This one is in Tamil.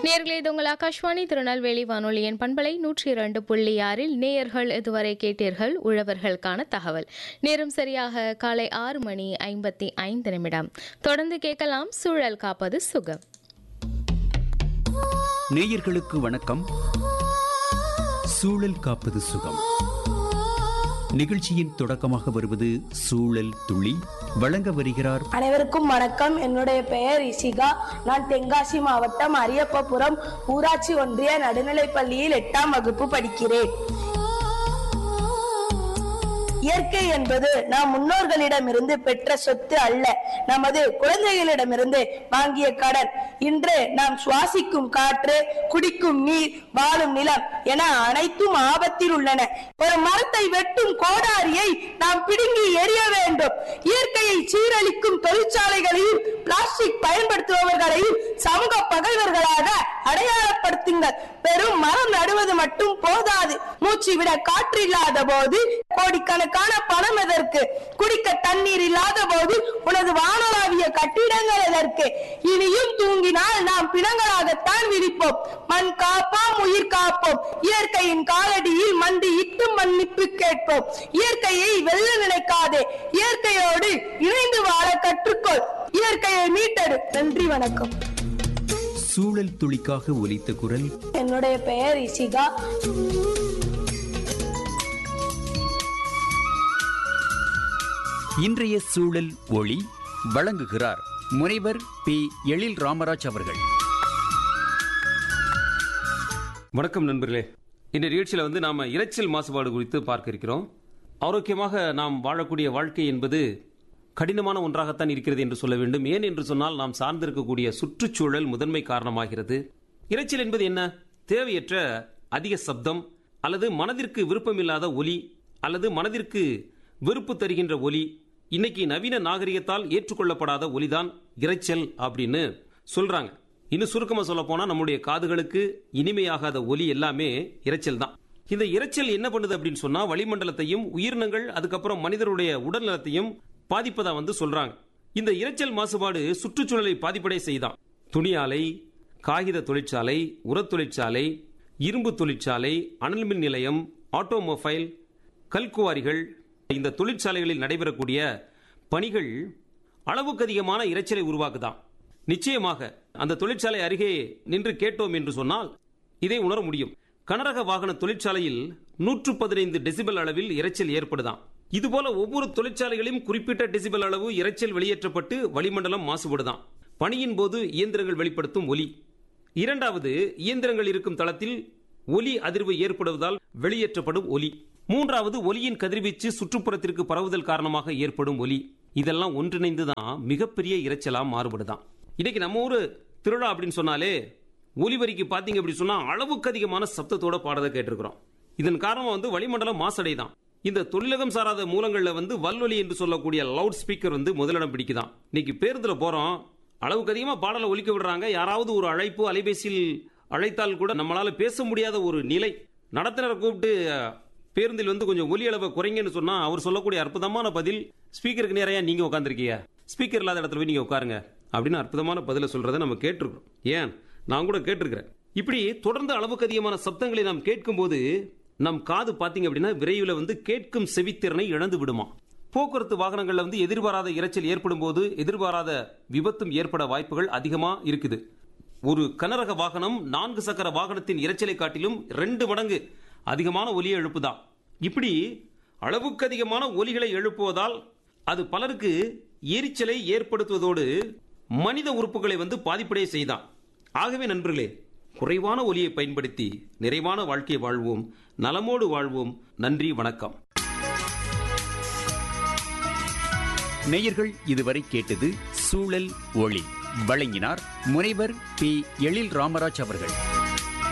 நேர்களே இது உங்கள் ஆகாஷ்வாணி திருநெல்வேலி வானொலியின் பண்பலை நூற்றி இரண்டு புள்ளி ஆறில் நேயர்கள் இதுவரை கேட்டீர்கள் உழவர்களுக்கான தகவல் நேரம் சரியாக காலை ஆறு மணி ஐம்பத்தி ஐந்து நிமிடம் தொடர்ந்து கேட்கலாம் சூழல் காப்பது சுகம் நேயர்களுக்கு வணக்கம் சூழல் காப்பது சுகம் நிகழ்ச்சியின் தொடக்கமாக வருவது சூழல் துளி வழங்க வருகிறார் அனைவருக்கும் வணக்கம் என்னுடைய பெயர் இசிகா நான் தென்காசி மாவட்டம் அரியப்பபுரம் ஊராட்சி ஒன்றிய நடுநிலைப் பள்ளியில் எட்டாம் வகுப்பு படிக்கிறேன் இயற்கை என்பது நாம் முன்னோர்களிடமிருந்து பெற்ற சொத்து அல்ல நமது குழந்தைகளிடமிருந்து வாங்கிய கடன் இன்று நாம் சுவாசிக்கும் காற்று குடிக்கும் நீர் வாழும் நிலம் என அனைத்தும் ஆபத்தில் உள்ளன ஒரு மரத்தை வெட்டும் கோடாரியை நாம் பிடுங்கி எறிய வேண்டும் இயற்கையை சீரழிக்கும் தொழிற்சாலைகளையும் பிளாஸ்டிக் பயன்படுத்துபவர்களையும் சமூக பகைவர்களாக அடையாளப்படுத்துங்கள் வெறும் மரம் நடுவது மட்டும் போதாது மூச்சு விட காற்று இல்லாத போது கோடிக்கணக்கான பணம் எதற்கு குடிக்க தண்ணீர் இல்லாத போது உனது வானளாவிய கட்டிடங்கள் எதற்கு இனியும் தூங்கினால் நாம் பிணங்களாகத்தான் விரிப்போம் மண் காப்போம் உயிர் காப்போம் இயற்கையின் காலடியில் மண்டி இட்டு மன்னிப்பு கேட்போம் இயற்கையை வெல்ல நினைக்காதே இயற்கையோடு இணைந்து வாழ கற்றுக்கொள் இயற்கையை மீட்டெடு நன்றி வணக்கம் சூழல் துளிக்காக ஒலித்த குரல் என்னுடைய பெயர் இசிகா இன்றைய சூழல் ஒளி வழங்குகிறார் முனைவர் பி எழில் ராமராஜ் அவர்கள் வணக்கம் நண்பர்களே இந்த நிகழ்ச்சியில் வந்து நாம் இரைச்சல் மாசுபாடு குறித்து பார்க்க இருக்கிறோம் ஆரோக்கியமாக நாம் வாழக்கூடிய வாழ்க்கை என்பது கடினமான ஒன்றாகத்தான் இருக்கிறது என்று சொல்ல வேண்டும் ஏன் என்று சொன்னால் நாம் சார்ந்திருக்கக்கூடிய சுற்றுச்சூழல் முதன்மை காரணமாகிறது இரைச்சல் என்பது என்ன தேவையற்ற அதிக சப்தம் அல்லது மனதிற்கு விருப்பமில்லாத ஒலி அல்லது மனதிற்கு வெறுப்பு தருகின்ற ஒலி இன்னைக்கு நவீன நாகரிகத்தால் ஏற்றுக்கொள்ளப்படாத ஒலிதான் இரைச்சல் அப்படின்னு சொல்றாங்க இன்னும் சுருக்கமா சொல்ல போனா நம்முடைய காதுகளுக்கு இனிமையாகாத ஒலி எல்லாமே இரைச்சல் தான் இந்த இரைச்சல் என்ன பண்ணுது அப்படின்னு சொன்னா வளிமண்டலத்தையும் உயிரினங்கள் அதுக்கப்புறம் மனிதருடைய உடல் நலத்தையும் பாதிப்பதா வந்து சொல்றாங்க இந்த இரைச்சல் மாசுபாடு சுற்றுச்சூழலை பாதிப்படை செய்தான் துணி ஆலை காகித தொழிற்சாலை உரத் தொழிற்சாலை இரும்பு தொழிற்சாலை அனல் மின் நிலையம் ஆட்டோமொபைல் கல்குவாரிகள் இந்த தொழிற்சாலைகளில் நடைபெறக்கூடிய பணிகள் அளவுக்கு அதிகமான இரைச்சலை உருவாக்குதான் நிச்சயமாக அந்த தொழிற்சாலை அருகே நின்று கேட்டோம் என்று சொன்னால் இதை உணர முடியும் கனரக வாகன தொழிற்சாலையில் நூற்று பதினைந்து டெசிபல் அளவில் இரைச்சல் ஏற்படுதாம் இதுபோல ஒவ்வொரு தொழிற்சாலைகளிலும் குறிப்பிட்ட டெசிபல் அளவு இரைச்சல் வெளியேற்றப்பட்டு வளிமண்டலம் மாசுபடுதாம் பணியின் போது இயந்திரங்கள் வெளிப்படுத்தும் ஒலி இரண்டாவது இயந்திரங்கள் இருக்கும் தளத்தில் ஒலி அதிர்வு ஏற்படுவதால் வெளியேற்றப்படும் ஒலி மூன்றாவது ஒலியின் கதிர்வீச்சு சுற்றுப்புறத்திற்கு பரவுதல் காரணமாக ஏற்படும் ஒலி இதெல்லாம் ஒன்றிணைந்து தான் மிகப்பெரிய இரைச்சலா மாறுபடுதான் இன்னைக்கு நம்ம ஊரு திருவிழா அப்படின்னு சொன்னாலே ஒலிவரிக்கு பாத்தீங்க அப்படி சொன்னா அளவுக்கு அதிகமான சப்தத்தோட பாடதை கேட்டிருக்கிறோம் இதன் காரணமா வந்து வளிமண்டலம் மாசடைதான் இந்த தொழிலகம் சாராத மூலங்கள்ல வந்து வல்வொலி என்று சொல்லக்கூடிய லவுட் ஸ்பீக்கர் வந்து முதலிடம் பிடிக்குதான் இன்னைக்கு பேருந்துல போறோம் அளவுக்கு அதிகமா பாடலை ஒலிக்க விடுறாங்க யாராவது ஒரு அழைப்பு அலைபேசியில் அழைத்தால் கூட நம்மளால பேச முடியாத ஒரு நிலை நடத்துனரை கூப்பிட்டு அஹ், பேருந்தில் வந்து கொஞ்சம் ஒலி அளவை குறைங்கன்னு சொன்னா அவர் சொல்லக்கூடிய அற்புதமான பதில் ஸ்பீக்கருக்கு நேரையா நீங்க உட்காந்துருக்கீங்க ஸ்பீக்கர் இல்லாத இடத்துல போய் நீங்க உட்காருங்க அப்படின்னு அற்புதமான பதிலை சொல்றதை நம்ம கேட்டிருக்கோம் ஏன் நான் கூட கேட்டிருக்கிறேன் இப்படி தொடர்ந்து அளவுக்கு அதிகமான சப்தங்களை நாம் கேட்கும்போது நம் காது பாத்தீங்க அப்படின்னா விரைவில் வந்து கேட்கும் செவித்திறனை இழந்து விடுமா போக்குவரத்து வாகனங்கள்ல வந்து எதிர்பாராத இரைச்சல் ஏற்படும் போது எதிர்பாராத விபத்தும் ஏற்பட வாய்ப்புகள் அதிகமா இருக்குது ஒரு கனரக வாகனம் நான்கு சக்கர வாகனத்தின் இரைச்சலை காட்டிலும் ரெண்டு மடங்கு அதிகமான ஒலியை எழுப்புதான் இப்படி அளவுக்கு அதிகமான ஒலிகளை எழுப்புவதால் அது பலருக்கு எரிச்சலை ஏற்படுத்துவதோடு மனித உறுப்புகளை வந்து பாதிப்படைய செய்தான் ஆகவே நண்பர்களே குறைவான ஒலியை பயன்படுத்தி நிறைவான வாழ்க்கையை வாழ்வோம் நலமோடு வாழ்வோம் நன்றி வணக்கம் நேயர்கள் இதுவரை கேட்டது சூழல் ஒளி வழங்கினார் முனைவர் பி எழில் ராமராஜ் அவர்கள்